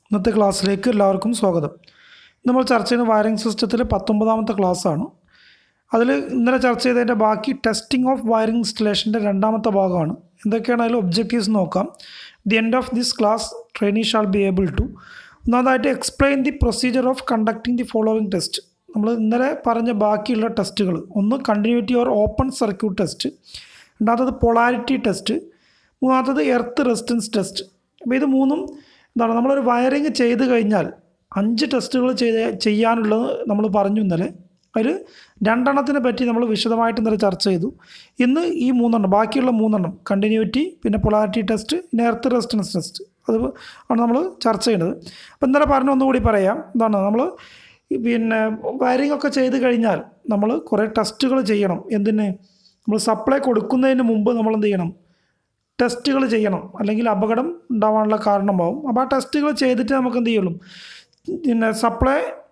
ഇന്നത്തെ ക്ലാസ്സിലേക്ക് എല്ലാവർക്കും സ്വാഗതം നമ്മൾ ചർച്ച ചെയ്യുന്ന വയറിംഗ് സിസ്റ്റത്തിലെ പത്തൊമ്പതാമത്തെ ക്ലാസ്സാണ് അതിൽ ഇന്നലെ ചർച്ച ചെയ്തതിൻ്റെ ബാക്കി ടെസ്റ്റിംഗ് ഓഫ് വയറിംഗ് ഇൻസ്റ്റലേഷൻ്റെ രണ്ടാമത്തെ ഭാഗമാണ് എന്തൊക്കെയാണ് അതിൽ ഒബ്ജക്റ്റീവ്സ് നോക്കാം the end of this class trainee shall be able to ഒന്നാമതായിട്ട് explain the procedure of conducting the following test നമ്മൾ ഇന്നലെ പറഞ്ഞ ബാക്കിയുള്ള ടെസ്റ്റുകൾ ഒന്ന് continuity or open circuit test രണ്ടാമത്തത് പൊളാരിറ്റി ടെസ്റ്റ് മൂന്നാമത്തത് എർത്ത് റെസിസ്റ്റൻസ് ടെസ്റ്റ് അപ്പോൾ ഇത് മൂന്നും എന്താണ് നമ്മളൊരു വയറിങ് ചെയ്ത് കഴിഞ്ഞാൽ അഞ്ച് ടെസ്റ്റുകൾ ചെയ്ത് ചെയ്യാനുള്ളത് നമ്മൾ പറഞ്ഞു ഇന്നലെ അതിൽ രണ്ടെണ്ണത്തിനെ പറ്റി നമ്മൾ വിശദമായിട്ട് ഇന്നലെ ചർച്ച ചെയ്തു ഇന്ന് ഈ മൂന്നെണ്ണം ബാക്കിയുള്ള മൂന്നെണ്ണം കണ്ടിന്യൂറ്റി പിന്നെ പൊളാരിറ്റി ടെസ്റ്റ് പിന്നെ എർത്ത് റെസിസ്റ്റൻസ് ടെസ്റ്റ് അത് ആണ് നമ്മൾ ചർച്ച ചെയ്യുന്നത് അപ്പോൾ ഇന്നലെ പറഞ്ഞ ഒന്നുകൂടി പറയാം എന്താണ് നമ്മൾ പിന്നെ വയറിംഗ് ഒക്കെ ചെയ്ത് കഴിഞ്ഞാൽ നമ്മൾ കുറേ ടെസ്റ്റുകൾ ചെയ്യണം എന്തിന് നമ്മൾ സപ്ലൈ കൊടുക്കുന്നതിന് മുമ്പ് നമ്മൾ എന്ത് ചെയ്യണം ടെസ്റ്റുകൾ ചെയ്യണം അല്ലെങ്കിൽ അപകടം ഉണ്ടാവാനുള്ള കാരണമാവും അപ്പോൾ ആ ടെസ്റ്റുകൾ ചെയ്തിട്ട് നമുക്ക് എന്ത് ചെയ്യുള്ളൂ പിന്നെ സപ്ലൈ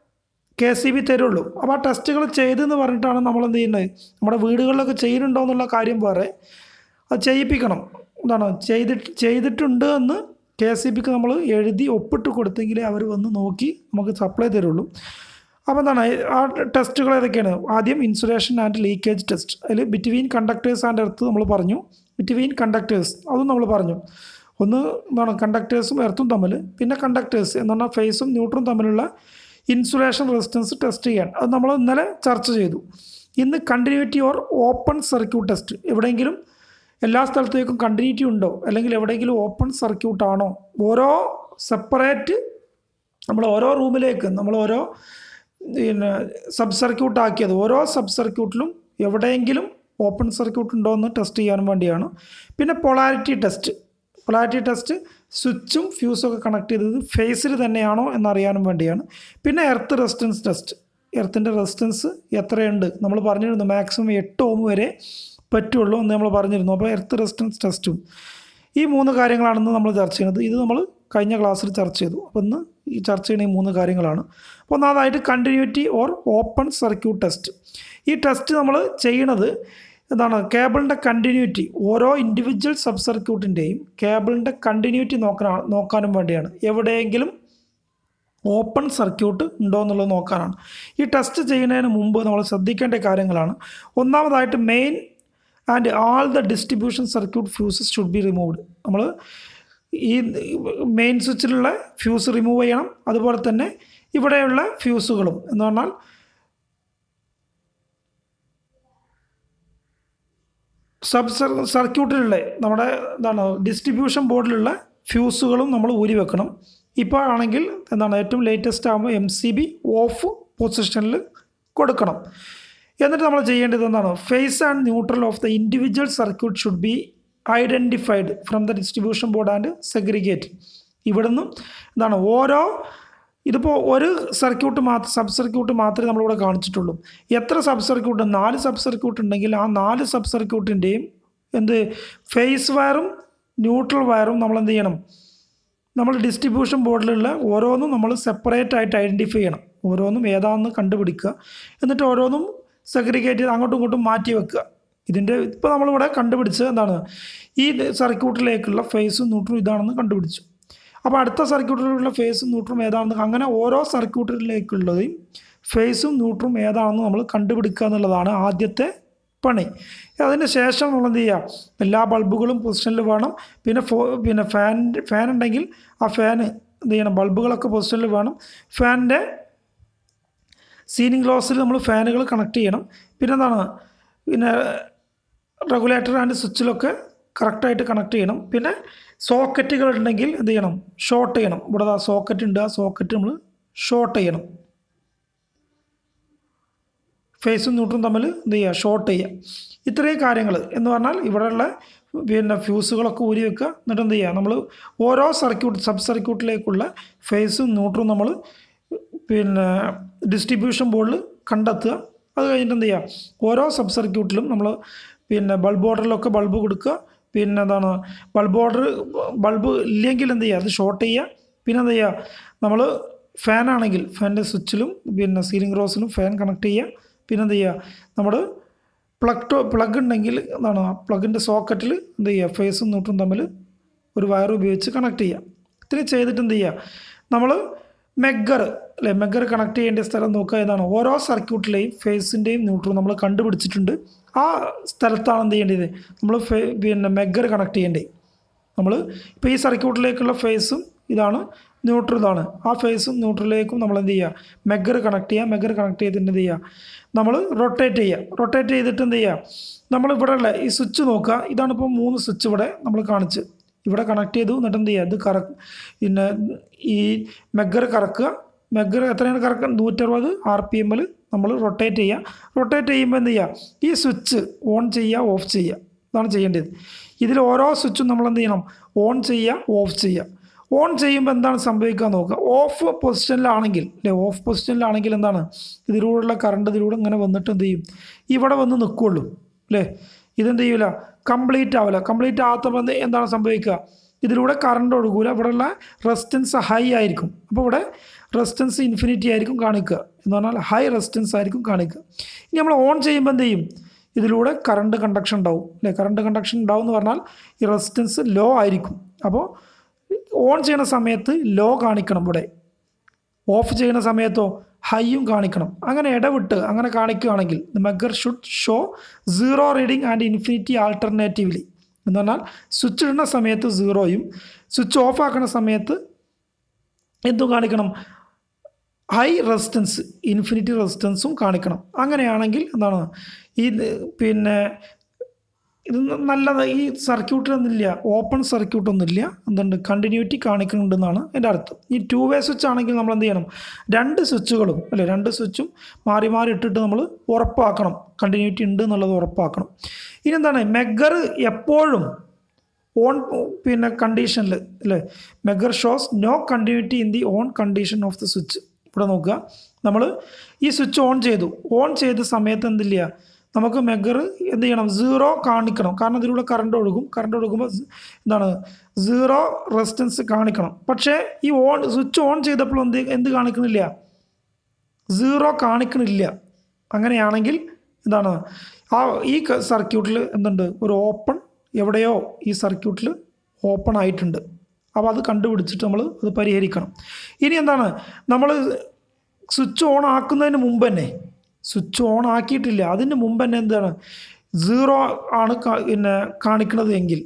കെ സി ബി തരുള്ളൂ അപ്പോൾ ആ ടെസ്റ്റുകൾ ചെയ്തെന്ന് പറഞ്ഞിട്ടാണ് നമ്മൾ എന്ത് ചെയ്യുന്നത് നമ്മുടെ വീടുകളിലൊക്കെ ചെയ്യുന്നുണ്ടോ എന്നുള്ള കാര്യം വേറെ അത് ചെയ്യിപ്പിക്കണം എന്താണ് ചെയ്തിട്ട് ചെയ്തിട്ടുണ്ട് എന്ന് കെ എസ് സി ബിക്ക് നമ്മൾ എഴുതി ഒപ്പിട്ട് കൊടുത്തെങ്കിലേ അവർ വന്ന് നോക്കി നമുക്ക് സപ്ലൈ തരുള്ളൂ അപ്പോൾ എന്താണ് ആ ടെസ്റ്റുകൾ ഏതൊക്കെയാണ് ആദ്യം ഇൻസുലേഷൻ ആൻഡ് ലീക്കേജ് ടെസ്റ്റ് അതിൽ ബിറ്റ്വീൻ കണ്ടക്ടേഴ്സ് ആൻഡ് എർത്ത് നമ്മൾ പറഞ്ഞു ബിറ്റ്വീൻ കണ്ടക്ടേഴ്സ് അതും നമ്മൾ പറഞ്ഞു ഒന്ന് എന്താണ് കണ്ടക്ടേഴ്സും എർത്തും തമ്മിൽ പിന്നെ കണ്ടക്ടേഴ്സ് എന്ന് പറഞ്ഞാൽ ഫേസും ന്യൂട്രും തമ്മിലുള്ള ഇൻസുലേഷൻ റെസിസ്റ്റൻസ് ടെസ്റ്റ് ചെയ്യാൻ അത് നമ്മൾ ഇന്നലെ ചർച്ച ചെയ്തു ഇന്ന് continuity or open circuit test എവിടെയെങ്കിലും എല്ലാ സ്ഥലത്തേക്കും കണ്ടിന്യൂറ്റി ഉണ്ടോ അല്ലെങ്കിൽ എവിടെയെങ്കിലും ഓപ്പൺ സർക്യൂട്ട് ആണോ ഓരോ സെപ്പറേറ്റ് നമ്മൾ ഓരോ റൂമിലേക്ക് നമ്മൾ ഓരോ പിന്നെ സബ് സർക്യൂട്ട് ആക്കിയത് ഓരോ സബ് സർക്യൂട്ടിലും എവിടെയെങ്കിലും ഓപ്പൺ സർക്യൂട്ട് ഉണ്ടോ എന്ന് ടെസ്റ്റ് ചെയ്യാനും വേണ്ടിയാണ് പിന്നെ പൊളാരിറ്റി ടെസ്റ്റ് പൊളാരിറ്റി ടെസ്റ്റ് സ്വിച്ചും ഫ്യൂസും ഒക്കെ കണക്ട് ചെയ്തത് ഫേസിൽ തന്നെയാണോ എന്നറിയാനും വേണ്ടിയാണ് പിന്നെ എർത്ത് റെസിസ്റ്റൻസ് ടെസ്റ്റ് എർത്തിൻ്റെ റെസിസ്റ്റൻസ് എത്രയുണ്ട് നമ്മൾ പറഞ്ഞിരുന്നു മാക്സിമം എട്ട് ഓം വരെ പറ്റുള്ളൂ എന്ന് നമ്മൾ പറഞ്ഞിരുന്നു അപ്പോൾ എർത്ത് റെസിസ്റ്റൻസ് ടെസ്റ്റും ഈ മൂന്ന് കാര്യങ്ങളാണെന്ന് നമ്മൾ ചർച്ച ചെയ്യുന്നത് ഇത് നമ്മൾ കഴിഞ്ഞ ക്ലാസ്സിൽ ചർച്ച ചെയ്തു അപ്പോൾ ഇന്ന് ഈ ചർച്ച ചെയ്യുന്ന ഈ മൂന്ന് കാര്യങ്ങളാണ് അപ്പോൾ ഒന്നാമതായിട്ട് continuity or open circuit test ഈ ടെസ്റ്റ് നമ്മൾ ചെയ്യണത് എന്താണ് കേബിളിൻ്റെ കണ്ടിന്യൂറ്റി ഓരോ ഇൻഡിവിജ്വൽ സബ് സർക്യൂട്ടിൻ്റെയും കേബിളിൻ്റെ കണ്ടിന്യൂറ്റി നോക്കാൻ നോക്കാനും വേണ്ടിയാണ് എവിടെയെങ്കിലും ഓപ്പൺ സർക്യൂട്ട് ഉണ്ടോ എന്നുള്ളത് നോക്കാനാണ് ഈ ടെസ്റ്റ് ചെയ്യുന്നതിന് മുമ്പ് നമ്മൾ ശ്രദ്ധിക്കേണ്ട കാര്യങ്ങളാണ് ഒന്നാമതായിട്ട് main and all the distribution circuit fuses should be removed നമ്മൾ ഈ മെയിൻ സ്വിച്ചിലുള്ള ഫ്യൂസ് റിമൂവ് ചെയ്യണം അതുപോലെ തന്നെ ഇവിടെയുള്ള ഫ്യൂസുകളും എന്ന് പറഞ്ഞാൽ സബ് സർക്യൂട്ടിലുള്ള നമ്മുടെ എന്താണ് ഡിസ്ട്രിബ്യൂഷൻ ബോർഡിലുള്ള ഫ്യൂസുകളും നമ്മൾ ഊരി വെക്കണം ഇപ്പോൾ ആണെങ്കിൽ എന്താണ് ഏറ്റവും ലേറ്റസ്റ്റ് ആകുമ്പോൾ എം സി ബി ഓഫ് പൊസിഷനിൽ കൊടുക്കണം എന്നിട്ട് നമ്മൾ ചെയ്യേണ്ടത് എന്താണ് phase and neutral of the individual circuit should be identified from the distribution board and segregate ഇവിടുന്ന് എന്താണ് ഓരോ ഇതിപ്പോൾ ഒരു സർക്യൂട്ട് മാത്രം സബ് സർക്യൂട്ട് മാത്രമേ നമ്മളിവിടെ കാണിച്ചിട്ടുള്ളൂ എത്ര സബ് സർക്യൂട്ട് നാല് സബ് സർക്യൂട്ട് ഉണ്ടെങ്കിൽ ആ നാല് സബ് സർക്യൂട്ടിൻ്റെയും എന്ത് ഫേസ് വയറും ന്യൂട്രൽ വയറും നമ്മൾ എന്ത് ചെയ്യണം നമ്മൾ ഡിസ്ട്രിബ്യൂഷൻ ബോർഡിലുള്ള ഓരോന്നും നമ്മൾ സെപ്പറേറ്റ് ആയിട്ട് ഐഡൻറ്റിഫൈ ചെയ്യണം ഓരോന്നും ഏതാണെന്ന് കണ്ടുപിടിക്കുക എന്നിട്ട് ഓരോന്നും സെഗ്രിഗേറ്റ് ചെയ്ത് അങ്ങോട്ടും ഇങ്ങോട്ടും മാറ്റി വെക്കുക ഇതിൻ്റെ ഇപ്പോൾ നമ്മളിവിടെ കണ്ടുപിടിച്ചത് എന്താണ് ഈ സർക്യൂട്ടിലേക്കുള്ള ഫേസും ന്യൂട്രും ഇതാണെന്ന് കണ്ടുപിടിച്ചു അപ്പോൾ അടുത്ത സർക്യൂട്ടിലുള്ള ഫേസും ന്യൂട്രും ഏതാണെന്ന് അങ്ങനെ ഓരോ സർക്യൂട്ടിലേക്കുള്ളതും ഫേസും ന്യൂട്രും ഏതാണെന്ന് നമ്മൾ കണ്ടുപിടിക്കുക എന്നുള്ളതാണ് ആദ്യത്തെ പണി അതിന് ശേഷം നമ്മൾ എന്ത് ചെയ്യുക എല്ലാ ബൾബുകളും പൊസിഷനിൽ വേണം പിന്നെ ഫോ പിന്നെ ഫാൻ ഫാൻ ഉണ്ടെങ്കിൽ ആ ഫാന് എന്ത് ചെയ്യണം ബൾബുകളൊക്കെ പൊസിഷനിൽ വേണം ഫാനിൻ്റെ സീലിംഗ് ഗ്ലോസിൽ നമ്മൾ ഫാനുകൾ കണക്ട് ചെയ്യണം പിന്നെ എന്താണ് പിന്നെ റെഗുലേറ്റർ ആൻഡ് സ്വിച്ചിലൊക്കെ കറക്റ്റായിട്ട് കണക്ട് ചെയ്യണം പിന്നെ സോക്കറ്റുകൾ ഉണ്ടെങ്കിൽ എന്ത് ചെയ്യണം ഷോർട്ട് ചെയ്യണം ഇവിടെ ആ സോക്കറ്റ് ഉണ്ട് ആ സോക്കറ്റ് നമ്മൾ ഷോർട്ട് ചെയ്യണം ഫേസും ന്യൂട്രും തമ്മിൽ എന്ത് ചെയ്യുക ഷോർട്ട് ചെയ്യുക ഇത്രയും കാര്യങ്ങൾ എന്ന് പറഞ്ഞാൽ ഇവിടെയുള്ള പിന്നെ ഫ്യൂസുകളൊക്കെ ഊരി വെക്കുക എന്നിട്ട് എന്ത് ചെയ്യുക നമ്മൾ ഓരോ സർക്യൂട്ട് സബ് സർക്യൂട്ടിലേക്കുള്ള ഫേസും ന്യൂട്രും നമ്മൾ പിന്നെ ഡിസ്ട്രിബ്യൂഷൻ ബോർഡിൽ കണ്ടെത്തുക അത് കഴിഞ്ഞിട്ട് എന്ത് ചെയ്യുക ഓരോ സബ് സർക്യൂട്ടിലും നമ്മൾ പിന്നെ ബൾബ് ഓർഡറിലൊക്കെ ബൾബ് കൊടുക്കുക പിന്നെ എന്താണ് ബൾബ് ഓർഡർ ബൾബ് ഇല്ലെങ്കിൽ എന്ത് ചെയ്യുക അത് ഷോർട്ട് ചെയ്യുക പിന്നെ എന്ത് ചെയ്യുക നമ്മൾ ഫാനാണെങ്കിൽ ഫാനിൻ്റെ സ്വിച്ചിലും പിന്നെ സീലിംഗ് റോസിലും ഫാൻ കണക്ട് ചെയ്യുക പിന്നെ എന്ത് ചെയ്യുക നമ്മൾ പ്ലഗ് ടു പ്ലഗ് ഉണ്ടെങ്കിൽ എന്താണ് പ്ലഗിൻ്റെ സോക്കറ്റിൽ എന്ത് ചെയ്യുക ഫേസും ന്യൂട്രും തമ്മിൽ ഒരു വയർ ഉപയോഗിച്ച് കണക്ട് ചെയ്യുക ഇത്രയും ചെയ്തിട്ട് എന്ത് ചെയ്യുക നമ്മൾ മെഗർ അല്ലെ മെഗർ കണക്ട് ചെയ്യേണ്ട സ്ഥലം നോക്കുക ഏതാണ് ഓരോ സർക്യൂട്ടിലെയും ഫേസിൻ്റെയും ന്യൂട്രൽ നമ്മൾ കണ്ടുപിടിച്ചിട്ടുണ്ട് ആ സ്ഥലത്താണ് എന്ത് ചെയ്യേണ്ടത് നമ്മൾ ഫേ പിന്നെ മെഗർ കണക്ട് ചെയ്യേണ്ടത് നമ്മൾ ഇപ്പോൾ ഈ സർക്യൂട്ടിലേക്കുള്ള ഫേസും ഇതാണ് ന്യൂട്രൽ ഇതാണ് ആ ഫേസും ന്യൂട്രലിലേക്കും നമ്മൾ എന്ത് ചെയ്യുക മെഗർ കണക്ട് ചെയ്യുക മെഗർ കണക്ട് ചെയ്തിട്ട് എന്ത് ചെയ്യുക നമ്മൾ റൊട്ടേറ്റ് ചെയ്യുക റൊട്ടേറ്റ് ചെയ്തിട്ട് എന്ത് ചെയ്യുക നമ്മൾ ഇവിടെ ഉള്ള ഈ സ്വിച്ച് നോക്കുക ഇതാണ് ഇപ്പോൾ മൂന്ന് സ്വിച്ച് ഇവിടെ നമ്മൾ കാണിച്ച് ഇവിടെ കണക്ട് ചെയ്തു എന്നിട്ട് എന്ത് ചെയ്യുക ഇത് കറ പിന്നെ ഈ മെഗർ കറക്കുക മെഗർ എത്രയാണ് കറക്കുക നൂറ്ററുപത് ആർ പി എമ്മിൽ നമ്മൾ റൊട്ടേറ്റ് ചെയ്യുക റൊട്ടേറ്റ് ചെയ്യുമ്പോൾ എന്ത് ചെയ്യുക ഈ സ്വിച്ച് ഓൺ ചെയ്യുക ഓഫ് ചെയ്യുക ഇതാണ് ചെയ്യേണ്ടത് ഇതിൽ ഓരോ സ്വിച്ചും നമ്മൾ എന്ത് ചെയ്യണം ഓൺ ചെയ്യുക ഓഫ് ചെയ്യുക ഓൺ ചെയ്യുമ്പോൾ എന്താണ് സംഭവിക്കുക നോക്കുക ഓഫ് പൊസിഷനിലാണെങ്കിൽ അല്ലേ ഓഫ് പൊസിഷനിലാണെങ്കിൽ എന്താണ് ഇതിലൂടെയുള്ള കറണ്ട് ഇതിലൂടെ ഇങ്ങനെ വന്നിട്ട് എന്ത് ചെയ്യും ഇവിടെ വന്ന് നിൽക്കുള്ളൂ അല്ലേ ഇതെന്ത് ചെയ്യൂല കംപ്ലീറ്റ് ആവില്ല കംപ്ലീറ്റ് ആകാത്തപ്പോൾ എന്ത് എന്താണ് സംഭവിക്കുക ഇതിലൂടെ കറണ്ട് ഒഴുകൂല ഇവിടെയുള്ള റെസിസ്റ്റൻസ് ഹൈ ആയിരിക്കും അപ്പോൾ ഇവിടെ റെസിസ്റ്റൻസ് ഇൻഫിനിറ്റി ആയിരിക്കും കാണിക്കുക എന്ന് പറഞ്ഞാൽ ഹൈ റെസിസ്റ്റൻസ് ആയിരിക്കും കാണിക്കുക ഇനി നമ്മൾ ഓൺ ചെയ്യുമ്പോൾ എന്ത് ചെയ്യും ഇതിലൂടെ കറണ്ട് കണ്ടക്ഷൻ ഉണ്ടാവും അല്ലേ കറണ്ട് കണ്ടക്ഷൻ ഉണ്ടാവും എന്ന് പറഞ്ഞാൽ ഈ റെസിസ്റ്റൻസ് ലോ ആയിരിക്കും അപ്പോൾ ഓൺ ചെയ്യുന്ന സമയത്ത് ലോ കാണിക്കണം ഇവിടെ ഓഫ് ചെയ്യുന്ന സമയത്തോ ഹൈയും കാണിക്കണം അങ്ങനെ ഇടവിട്ട് അങ്ങനെ കാണിക്കുകയാണെങ്കിൽ megger should show zero reading and infinity alternatively എന്ന് പറഞ്ഞാൽ സ്വിച്ച് ഇടുന്ന സമയത്ത് സീറോയും സ്വിച്ച് ഓഫ് ആക്കുന്ന സമയത്ത് എന്തും കാണിക്കണം ഹൈ റെസിസ്റ്റൻസ് ഇൻഫിനിറ്റി റെസിസ്റ്റൻസും കാണിക്കണം അങ്ങനെയാണെങ്കിൽ എന്താണ് ഈ പിന്നെ ഇത് നല്ലത് ഈ സർക്യൂട്ടിലൊന്നുമില്ല ഓപ്പൺ സർക്യൂട്ടൊന്നുമില്ല എന്തുണ്ട് കണ്ടിന്യൂറ്റി കാണിക്കുന്നുണ്ടെന്നാണ് എൻ്റെ അർത്ഥം ഈ ടു വേ സ്വിച്ച് ആണെങ്കിൽ നമ്മൾ എന്ത് ചെയ്യണം രണ്ട് സ്വിച്ചുകളും അല്ലെ രണ്ട് സ്വിച്ചും മാറി മാറി ഇട്ടിട്ട് നമ്മൾ ഉറപ്പാക്കണം കണ്ടിന്യൂറ്റി ഉണ്ട് എന്നുള്ളത് ഉറപ്പാക്കണം ഇനി എന്താണ് മെഗർ എപ്പോഴും ഓൺ പിന്നെ കണ്ടീഷനിൽ അല്ലേ megger shows no continuity in the on condition of the switch ഇവിടെ നോക്കുക നമ്മൾ ഈ സ്വിച്ച് ഓൺ ചെയ്തു ഓൺ ചെയ്ത സമയത്ത് എന്തില്ല നമുക്ക് മെഗർ എന്ത് ചെയ്യണം സീറോ കാണിക്കണം കാരണം ഇതിലൂടെ കറണ്ട് ഒഴുകും കറണ്ട് ഒഴുകുമ്പോൾ എന്താണ് സീറോ റെസിസ്റ്റൻസ് കാണിക്കണം പക്ഷേ ഈ ഓൺ സ്വിച്ച് ഓൺ ചെയ്തപ്പോൾ എന്ത് എന്ത് കാണിക്കണില്ല സീറോ കാണിക്കണില്ല അങ്ങനെയാണെങ്കിൽ എന്താണ് ആ ഈ സർക്യൂട്ടിൽ എന്തുണ്ട് ഒരു ഓപ്പൺ എവിടെയോ ഈ സർക്യൂട്ടിൽ ഓപ്പൺ ആയിട്ടുണ്ട് അപ്പോൾ അത് കണ്ടുപിടിച്ചിട്ട് നമ്മൾ അത് പരിഹരിക്കണം ഇനി എന്താണ് നമ്മൾ സ്വിച്ച് ഓൺ ആക്കുന്നതിന് മുമ്പ് തന്നെ സ്വിച്ച് ഓൺ ആക്കിയിട്ടില്ല അതിന് മുമ്പ് തന്നെ എന്താണ് സീറോ ആണ് കാ- പിന്നെ കാണിക്കുന്നത് എങ്കിൽ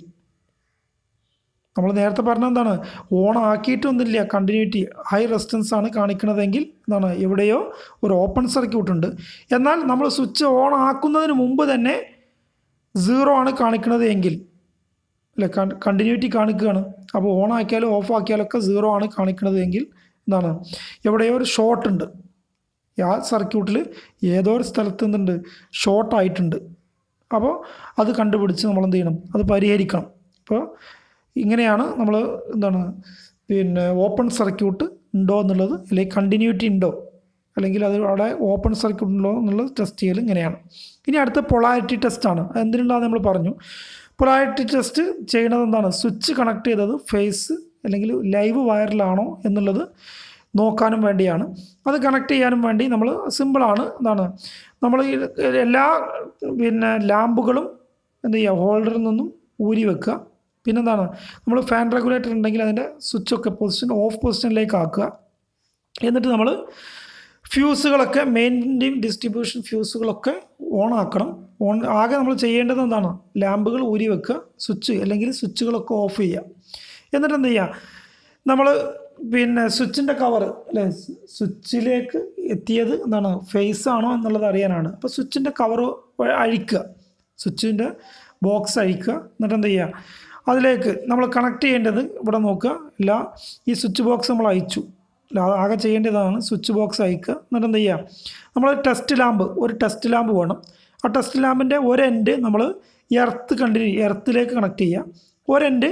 നമ്മൾ നേരത്തെ പറഞ്ഞ എന്താണ് ഓൺ ആക്കിയിട്ടൊന്നുമില്ല കണ്ടിന്യൂറ്റി ഹൈ റെസിസ്റ്റൻസ് ആണ് കാണിക്കുന്നതെങ്കിൽ എന്താണ് എവിടെയോ ഒരു ഓപ്പൺ സർക്യൂട്ട് ഉണ്ട് എന്നാൽ നമ്മൾ സ്വിച്ച് ഓൺ ആക്കുന്നതിന് മുമ്പ് തന്നെ സീറോ ആണ് കാണിക്കുന്നത് എങ്കിൽ അല്ലെ കണ്ടിന്യൂറ്റി കാണിക്കുകയാണ് അപ്പോൾ ഓൺ ആക്കിയാലും ഓഫ് ആക്കിയാലൊക്കെ സീറോ ആണ് കാണിക്കുന്നത് എങ്കിൽ എന്താണ് എവിടെയോ ഒരു ഷോർട്ട് ഉണ്ട് ആ സർക്യൂട്ടിൽ ഏതോ ഒരു സ്ഥലത്ത് നിന്നുണ്ട് ഷോർട്ട് ആയിട്ടുണ്ട് അപ്പോൾ അത് കണ്ടുപിടിച്ച് നമ്മൾ എന്ത് ചെയ്യണം അത് പരിഹരിക്കണം അപ്പോൾ ഇങ്ങനെയാണ് നമ്മൾ എന്താണ് പിന്നെ ഓപ്പൺ സർക്യൂട്ട് ഉണ്ടോ എന്നുള്ളത് അല്ലെങ്കിൽ കണ്ടിന്യൂറ്റി ഉണ്ടോ അല്ലെങ്കിൽ അത് അവിടെ ഓപ്പൺ സർക്യൂട്ട് ഉണ്ടോ എന്നുള്ളത് ടെസ്റ്റ് ചെയ്യൽ ഇങ്ങനെയാണ് ഇനി അടുത്ത പൊളാരിറ്റി ടെസ്റ്റാണ് എന്തിനുള്ളതെന്ന് നമ്മൾ പറഞ്ഞു പൊളാരിറ്റി ടെസ്റ്റ് ചെയ്യുന്നത് എന്താണ് സ്വിച്ച് കണക്ട് ചെയ്തത് ഫേസ് അല്ലെങ്കിൽ ലൈവ് വയറിലാണോ എന്നുള്ളത് നോക്കാനും വേണ്ടിയാണ് അത് കണക്ട് ചെയ്യാനും വേണ്ടി നമ്മൾ സിമ്പിളാണ് എന്താണ് നമ്മൾ ഈ എല്ലാ പിന്നെ ലാമ്പുകളും എന്ത് ചെയ്യുക ഹോൾഡറിൽ നിന്നും ഊരി വെക്കുക പിന്നെന്താണ് നമ്മൾ ഫാൻ റെഗുലേറ്റർ ഉണ്ടെങ്കിൽ അതിൻ്റെ സ്വിച്ചൊക്കെ പൊസിഷൻ ഓഫ് പൊസിഷനിലേക്ക് ആക്കുക എന്നിട്ട് നമ്മൾ ഫ്യൂസുകളൊക്കെ മെയിൻ്റെയും ഡിസ്ട്രിബ്യൂഷൻ ഫ്യൂസുകളൊക്കെ ഓൺ ആക്കണം ഓൺ ആകെ നമ്മൾ ചെയ്യേണ്ടത് എന്താണ് ലാമ്പുകൾ ഊരി വെക്കുക സ്വിച്ച് അല്ലെങ്കിൽ സ്വിച്ചുകളൊക്കെ ഓഫ് ചെയ്യുക എന്നിട്ട് എന്ത് ചെയ്യുക നമ്മൾ പിന്നെ സ്വിച്ചിൻ്റെ കവർ അല്ലേ സ്വിച്ചിലേക്ക് എത്തിയത് എന്താണ് ഫേസ് ആണോ എന്നുള്ളത് അറിയാനാണ് അപ്പോൾ സ്വിച്ചിൻ്റെ കവർ അഴിക്കുക സ്വിച്ചിൻ്റെ ബോക്സ് അഴിക്കുക എന്നിട്ട് എന്ത് ചെയ്യുക അതിലേക്ക് നമ്മൾ കണക്ട് ചെയ്യേണ്ടത് ഇവിടെ നോക്കുക ഇല്ല ഈ സ്വിച്ച് ബോക്സ് നമ്മൾ അയച്ചു അല്ല അത് ആകെ ചെയ്യേണ്ടതാണ് സ്വിച്ച് ബോക്സ് അയക്കുക എന്നിട്ട് എന്ത് ചെയ്യുക നമ്മൾ ടെസ്റ്റ് ലാമ്പ് ഒരു ടെസ്റ്റ് ലാമ്പ് വേണം ആ ടെസ്റ്റ് ലാമ്പിൻ്റെ ഒരു എൻഡ് നമ്മൾ എർത്ത് കണ്ടിന്യൂ എർത്തിലേക്ക് കണക്ട് ചെയ്യുക ഒരു എൻഡ്